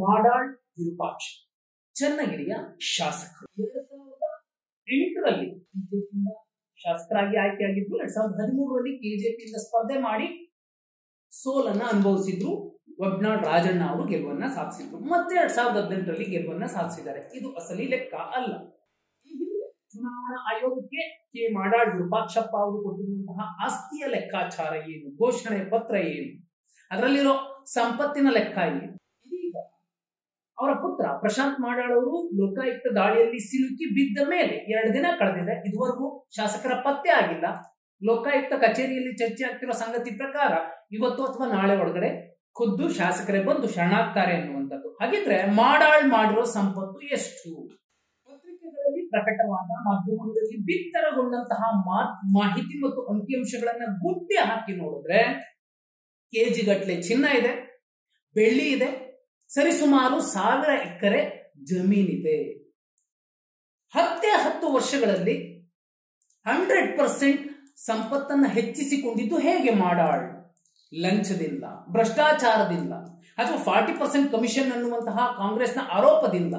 ಮಾಡಾಳ್ ವಿರೂಪಾಕ್ಷ ಚನ್ನಗಿರಿಯ ಶಾಸಕರು ಎರಡ್ ಸಾವಿರದ ಎಂಟರಲ್ಲಿ ಬಿಜೆಪಿಯಿಂದ ಶಾಸಕರಾಗಿ ಆಯ್ಕೆಯಾಗಿದ್ರು ಎರಡ್ ಸಾವಿರದ ಹದಿಮೂರರಲ್ಲಿ ಕೆಜೆಪಿಯಿಂದ ಸ್ಪರ್ಧೆ ಮಾಡಿ ಸೋಲನ್ನ ಅನುಭವಿಸಿದ್ರು ವಡ್ನಾಳ್ ರಾಜಣ್ಣ ಅವರು ಗೆಲುವನ್ನ ಸಾಧಿಸಿದ್ರು ಮತ್ತೆ ಎರಡ್ ಸಾವಿರದ ಹದಿನೆಂಟರಲ್ಲಿ ಗೆಲುವನ್ನ ಸಾಧಿಸಿದ್ದಾರೆ ಇದು ಅಸಲಿ ಲೆಕ್ಕ ಅಲ್ಲ ಈ ಹಿಂದೆ ಚುನಾವಣಾ ಆಯೋಗಕ್ಕೆ ಕೆ ಮಾಡಾಳ್ ವಿರೂಪಾಕ್ಷಪ್ಪ ಅವರು ಕೊಟ್ಟಿರುವಂತಹ ಆಸ್ತಿಯ ಲೆಕ್ಕಾಚಾರ ಏನು ಘೋಷಣೆ ಪತ್ರ ಏನು ಅದರಲ್ಲಿರೋ ಸಂಪತ್ತಿನ ಲೆಕ್ಕ ಏನು ಇದೀಗ ಅವರ ಪುತ್ರ ಪ್ರಶಾಂತ್ ಮಾಡಾಳ್ ಅವರು ಲೋಕಾಯುಕ್ತ ದಾಳಿಯಲ್ಲಿ ಸಿಲುಕಿ ಬಿದ್ದ ಮೇಲೆ ಎರಡು ದಿನ ಕಳೆದಿದೆ ಇದುವರೆಗೂ ಶಾಸಕರ ಪತ್ತೆ ಆಗಿಲ್ಲ ಲೋಕಾಯುಕ್ತ ಕಚೇರಿಯಲ್ಲಿ ಚರ್ಚೆ ಆಗ್ತಿರೋ ಸಂಗತಿ ಪ್ರಕಾರ ಇವತ್ತು ಅಥವಾ ನಾಳೆ ಒಳಗಡೆ ಖುದ್ದು ಶಾಸಕರೇ ಬಂದು ಶರಣಾಗ್ತಾರೆ ಅನ್ನುವಂಥದ್ದು ಹಾಗಿದ್ರೆ ಮಾಡಾಳ್ ಮಾಡಿರೋ ಸಂಪತ್ತು ಎಷ್ಟು ಪತ್ರಿಕೆಗಳಲ್ಲಿ ಪ್ರಕಟವಾದ ಮಾಧ್ಯಮಗಳಲ್ಲಿ ಬಿತ್ತರಗೊಂಡಂತಹ ಮಾಹಿತಿ ಮತ್ತು ಅಂಕಿಅಂಶಗಳನ್ನ ಗುಡ್ಡೆ ಹಾಕಿ ನೋಡಿದ್ರೆ ಕೆಜಿ ಗಟ್ಲೆ ಚಿನ್ನ ಇದೆ ಬೆಳ್ಳಿ ಇದೆ ಸರಿಸುಮಾರು ಸಾವಿರ ಎಕರೆ ಜಮೀನಿದೆ ಹತ್ತೇ ಹತ್ತು ವರ್ಷಗಳಲ್ಲಿ ಹಂಡ್ರೆಡ್ ಪರ್ಸೆಂಟ್ ಸಂಪತ್ತನ್ನು ಹೆಚ್ಚಿಸಿಕೊಂಡಿದ್ದು ಹೇಗೆ ಮಾಡಾಳ್ ಲಂಚದಿಂದ ಭ್ರಷ್ಟಾಚಾರದಿಂದ ಅಥವಾ ಫಾರ್ಟಿ ಪರ್ಸೆಂಟ್ ಕಮಿಷನ್ ಅನ್ನುವಂತಹ ಕಾಂಗ್ರೆಸ್ನ ಆರೋಪದಿಂದ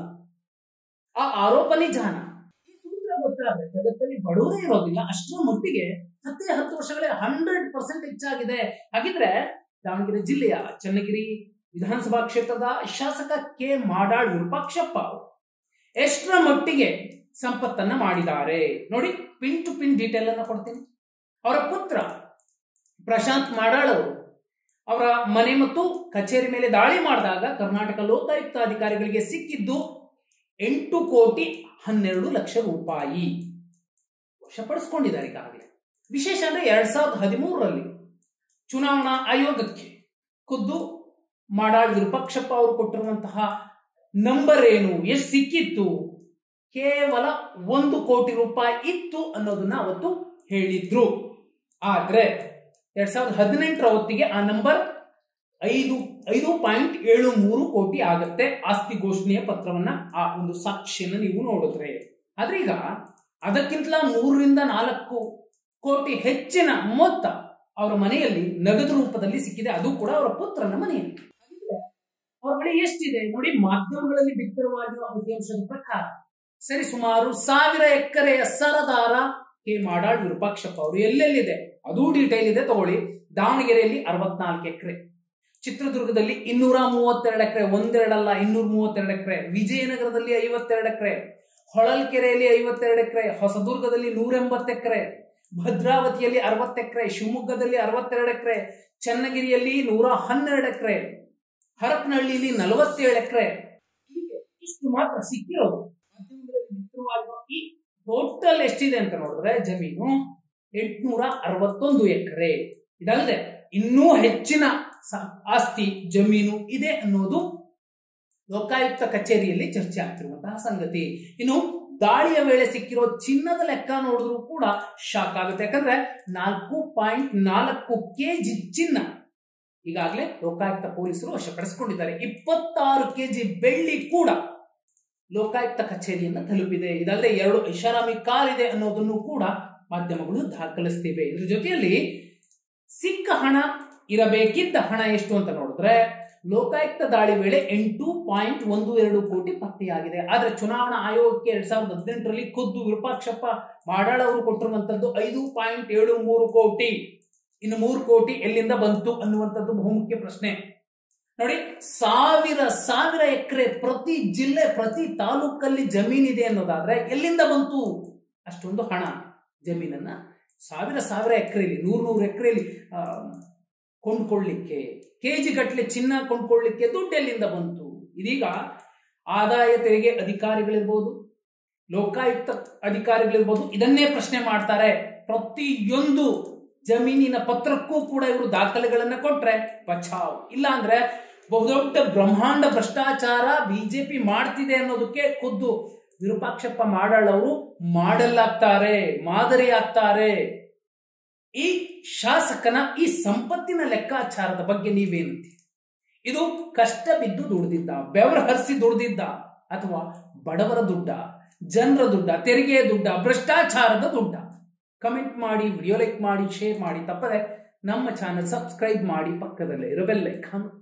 ಆ ಆರೋಪ ನಿಜಾನ ಈ ಸೂತ್ರ ಗೊತ್ತಾದ್ರೆ ಜಗತ್ತಲ್ಲಿ ಬಡವರೇ ಇರೋದಿಲ್ಲ ಅಷ್ಟರ ಮಟ್ಟಿಗೆ ಹತ್ತೇ ಹತ್ತು ವರ್ಷಗಳೇ ಹಂಡ್ರೆಡ್ ಪರ್ಸೆಂಟ್ ಹೆಚ್ಚಾಗಿದೆ ಹಾಗಿದ್ರೆ ದಾವಣಗೆರೆ ಜಿಲ್ಲೆಯ ಚನ್ನಗಿರಿ ವಿಧಾನಸಭಾ ಕ್ಷೇತ್ರದ ಶಾಸಕ ಕೆ ಮಾಡಾಳ್ ವಿರೂಪಾಕ್ಷಪ್ಪ ಎಷ್ಟರ ಮಟ್ಟಿಗೆ ಸಂಪತ್ತನ್ನ ಮಾಡಿದ್ದಾರೆ ನೋಡಿ ಪಿನ್ ಟು ಪಿನ್ ಡೀಟೇಲ್ ಅನ್ನ ಕೊಡ್ತೀನಿ ಅವರ ಪುತ್ರ ಪ್ರಶಾಂತ್ ಮಾಡಾಳ್ ಅವರು ಅವರ ಮನೆ ಮತ್ತು ಕಚೇರಿ ಮೇಲೆ ದಾಳಿ ಮಾಡಿದಾಗ ಕರ್ನಾಟಕ ಲೋಕಾಯುಕ್ತ ಅಧಿಕಾರಿಗಳಿಗೆ ಸಿಕ್ಕಿದ್ದು ಎಂಟು ಕೋಟಿ ಹನ್ನೆರಡು ಲಕ್ಷ ರೂಪಾಯಿ ವಶಪಡಿಸಿಕೊಂಡಿದ್ದಾರೆ ಈಗಾಗಲೇ ವಿಶೇಷ ಅಂದ್ರೆ ಎರಡ್ ಸಾವಿರದ ಹದಿಮೂರರಲ್ಲಿ ಚುನಾವಣಾ ಆಯೋಗಕ್ಕೆ ಖುದ್ದು ಮಾಡಾಳ್ ವಿರೂಪಾಕ್ಷಪ್ಪ ಅವರು ಕೊಟ್ಟಿರುವಂತಹ ನಂಬರ್ ಏನು ಎಷ್ಟು ಸಿಕ್ಕಿತ್ತು ಕೇವಲ ಒಂದು ಕೋಟಿ ರೂಪಾಯಿ ಇತ್ತು ಅನ್ನೋದನ್ನ ಅವತ್ತು ಹೇಳಿದ್ರು ಆದ್ರೆ ಎರಡ್ ಸಾವಿರದ ಹದಿನೆಂಟರ ಹೊತ್ತಿಗೆ ಆ ನಂಬರ್ ಐದು ಐದು ಪಾಯಿಂಟ್ ಏಳು ಮೂರು ಕೋಟಿ ಆಗತ್ತೆ ಆಸ್ತಿ ಘೋಷಣೆಯ ಪತ್ರವನ್ನ ಆ ಒಂದು ಸಾಕ್ಷಿಯನ್ನು ನೀವು ನೋಡಿದ್ರೆ ಆದ್ರೆ ಈಗ ಅದಕ್ಕಿಂತಲ ಮೂರರಿಂದ ನಾಲ್ಕು ಕೋಟಿ ಹೆಚ್ಚಿನ ಮೊತ್ತ ಅವರ ಮನೆಯಲ್ಲಿ ನಗದು ರೂಪದಲ್ಲಿ ಸಿಕ್ಕಿದೆ ಅದು ಕೂಡ ಅವರ ಪುತ್ರನ ಮನೆಯಲ್ಲಿ ಅವರ ಬಳಿ ಎಷ್ಟಿದೆ ನೋಡಿ ಮಾಧ್ಯಮಗಳಲ್ಲಿ ಬಿತ್ತರವಾಗಿರುವ ಅಂಕಿಅಂಶದ ಪ್ರಕಾರ ಸರಿ ಸುಮಾರು ಸಾವಿರ ಎಕರೆಯ ಸರದಾರ ಕೆ ಮಾಡಾಳ್ ವಿರೂಪಾಕ್ಷಪ್ಪ ಅವರು ಎಲ್ಲೆಲ್ಲಿದೆ ಅದು ಡೀಟೇಲ್ ಇದೆ ತಗೊಳ್ಳಿ ದಾವಣಗೆರೆಯಲ್ಲಿ ಅರವತ್ನಾಲ್ಕು ಎಕರೆ ಚಿತ್ರದುರ್ಗದಲ್ಲಿ ಇನ್ನೂರ ಮೂವತ್ತೆರಡು ಎಕರೆ ಒಂದೆರಡಲ್ಲ ಇನ್ನೂರ ಮೂವತ್ತೆರಡು ಎಕರೆ ವಿಜಯನಗರದಲ್ಲಿ ಐವತ್ತೆರಡು ಎಕರೆ ಹೊಳಲ್ಕೆರೆಯಲ್ಲಿ ಐವತ್ತೆರಡು ಎಕರೆ ಹೊಸದುರ್ಗದಲ್ಲಿ ನೂರ ಎಂಬತ್ತು ಎಕರೆ ಭದ್ರಾವತಿಯಲ್ಲಿ ಅರವತ್ತು ಎಕರೆ ಶಿವಮೊಗ್ಗದಲ್ಲಿ ಅರವತ್ತೆರಡು ಎಕರೆ ಚನ್ನಗಿರಿಯಲ್ಲಿ ನೂರ ಹನ್ನೆರಡು ಎಕರೆ ಹರಪನಹಳ್ಳಿಯಲ್ಲಿ ನಲವತ್ತೇಳು ಎಕರೆ ಹೀಗೆ ಇಷ್ಟು ಮಾತ್ರ ಸಿಕ್ಕಿರೋದು ಮಾಧ್ಯಮಗಳಲ್ಲಿ ಬಿತ್ತರವಾಗಿರುವ ಈ ಟೋಟಲ್ ಎಷ್ಟಿದೆ ಅಂತ ನೋಡಿದ್ರೆ ಜಮೀನು ಎಂಟುನೂರ ಅರವತ್ತೊಂದು ಎಕರೆ ಇದಲ್ಲದೆ ಇನ್ನೂ ಹೆಚ್ಚಿನ ಆಸ್ತಿ ಜಮೀನು ಇದೆ ಅನ್ನೋದು ಲೋಕಾಯುಕ್ತ ಕಚೇರಿಯಲ್ಲಿ ಚರ್ಚೆ ಆಗ್ತಿರುವಂತಹ ಸಂಗತಿ ಇನ್ನು ದಾಳಿಯ ವೇಳೆ ಸಿಕ್ಕಿರೋ ಚಿನ್ನದ ಲೆಕ್ಕ ನೋಡಿದ್ರು ಕೂಡ ಶಾಕ್ ಆಗುತ್ತೆ ಯಾಕಂದ್ರೆ ನಾಲ್ಕು ಪಾಯಿಂಟ್ ನಾಲ್ಕು ಕೆಜಿ ಚಿನ್ನ ಈಗಾಗಲೇ ಲೋಕಾಯುಕ್ತ ಪೊಲೀಸರು ವಶಪಡಿಸಿಕೊಂಡಿದ್ದಾರೆ ಇಪ್ಪತ್ತಾರು ಕೆಜಿ ಬೆಳ್ಳಿ ಕೂಡ ಲೋಕಾಯುಕ್ತ ಕಚೇರಿಯನ್ನ ತಲುಪಿದೆ ಇದಲ್ಲದೆ ಎರಡು ಐಷಾರಾಮಿ ಕಾರ್ ಇದೆ ಅನ್ನೋದನ್ನು ಕೂಡ ಮಾಧ್ಯಮಗಳು ದಾಖಲಿಸ್ತಿವೆ ಇದ್ರ ಜೊತೆಯಲ್ಲಿ ಸಿಕ್ಕ ಹಣ ಇರಬೇಕಿದ್ದ ಹಣ ಎಷ್ಟು ಅಂತ ನೋಡಿದ್ರೆ ಲೋಕಾಯುಕ್ತ ದಾಳಿ ವೇಳೆ ಎಂಟು ಪಾಯಿಂಟ್ ಒಂದು ಎರಡು ಕೋಟಿ ಪತ್ತೆಯಾಗಿದೆ ಆದ್ರೆ ಚುನಾವಣಾ ಆಯೋಗಕ್ಕೆ ಎರಡ್ ಸಾವಿರದ ಹದಿನೆಂಟರಲ್ಲಿ ಖುದ್ದು ವಿರೂಪಾಕ್ಷಪ್ಪ ಮಾಡಾಳ್ ಅವರು ಕೊಟ್ಟಿರುವಂತದ್ದು ಐದು ಪಾಯಿಂಟ್ ಏಳು ಮೂರು ಕೋಟಿ ಇನ್ನು ಮೂರು ಕೋಟಿ ಎಲ್ಲಿಂದ ಬಂತು ಅನ್ನುವಂಥದ್ದು ಬಹುಮುಖ್ಯ ಪ್ರಶ್ನೆ ನೋಡಿ ಸಾವಿರ ಸಾವಿರ ಎಕರೆ ಪ್ರತಿ ಜಿಲ್ಲೆ ಪ್ರತಿ ತಾಲೂಕಲ್ಲಿ ಜಮೀನಿದೆ ಅನ್ನೋದಾದ್ರೆ ಎಲ್ಲಿಂದ ಬಂತು ಅಷ್ಟೊಂದು ಹಣ ಜಮೀನನ್ನ ಸಾವಿರ ಸಾವಿರ ಎಕರೆಯಲ್ಲಿ ನೂರು ನೂರು ಎಕರೆಯಲ್ಲಿ ಕೊಂಡ್ಕೊಳ್ಳಿಕ್ಕೆ ಕೆಜಿ ಗಟ್ಟಲೆ ಚಿನ್ನ ಕೊಂಡ್ಕೊಳ್ಳಿಕ್ಕೆ ದುಡ್ಡು ಎಲ್ಲಿಂದ ಬಂತು ಇದೀಗ ಆದಾಯ ತೆರಿಗೆ ಅಧಿಕಾರಿಗಳಿರ್ಬೋದು ಲೋಕಾಯುಕ್ತ ಅಧಿಕಾರಿಗಳಿರ್ಬೋದು ಇದನ್ನೇ ಪ್ರಶ್ನೆ ಮಾಡ್ತಾರೆ ಪ್ರತಿಯೊಂದು ಜಮೀನಿನ ಪತ್ರಕ್ಕೂ ಕೂಡ ಇವರು ದಾಖಲೆಗಳನ್ನ ಕೊಟ್ರೆ ಬಚಾವ್ ಇಲ್ಲ ಅಂದ್ರೆ ಬಹುದೊಡ್ಡ ಬ್ರಹ್ಮಾಂಡ ಭ್ರಷ್ಟಾಚಾರ ಬಿಜೆಪಿ ಮಾಡ್ತಿದೆ ಅನ್ನೋದಕ್ಕೆ ಖುದ್ದು ವಿರೂಪಾಕ್ಷಪ್ಪ ಮಾಡಾಳ್ ಅವರು ಮಾಡಲಾಗ್ತಾರೆ ಮಾದರಿ ಆಗ್ತಾರೆ ಈ ಶಾಸಕನ ಈ ಸಂಪತ್ತಿನ ಲೆಕ್ಕಾಚಾರದ ಬಗ್ಗೆ ನೀವೇನಂತೀರಿ ಇದು ಕಷ್ಟ ಬಿದ್ದು ದುಡ್ದಿದ್ದ ಬೆವರ ಹರಿಸಿ ದುಡ್ದಿದ್ದ ಅಥವಾ ಬಡವರ ದುಡ್ಡ ಜನರ ದುಡ್ಡ ತೆರಿಗೆಯ ದುಡ್ಡ ಭ್ರಷ್ಟಾಚಾರದ ದುಡ್ಡ ಕಮೆಂಟ್ ಮಾಡಿ ವಿಡಿಯೋ ಲೈಕ್ ಮಾಡಿ ಶೇರ್ ಮಾಡಿ ತಪ್ಪದೆ ನಮ್ಮ ಚಾನಲ್ ಸಬ್ಸ್ಕ್ರೈಬ್ ಮಾಡಿ ಪಕ್ಕದಲ್ಲೇ ಇರೋ ಬೆಲ್ ಐಕಾನ್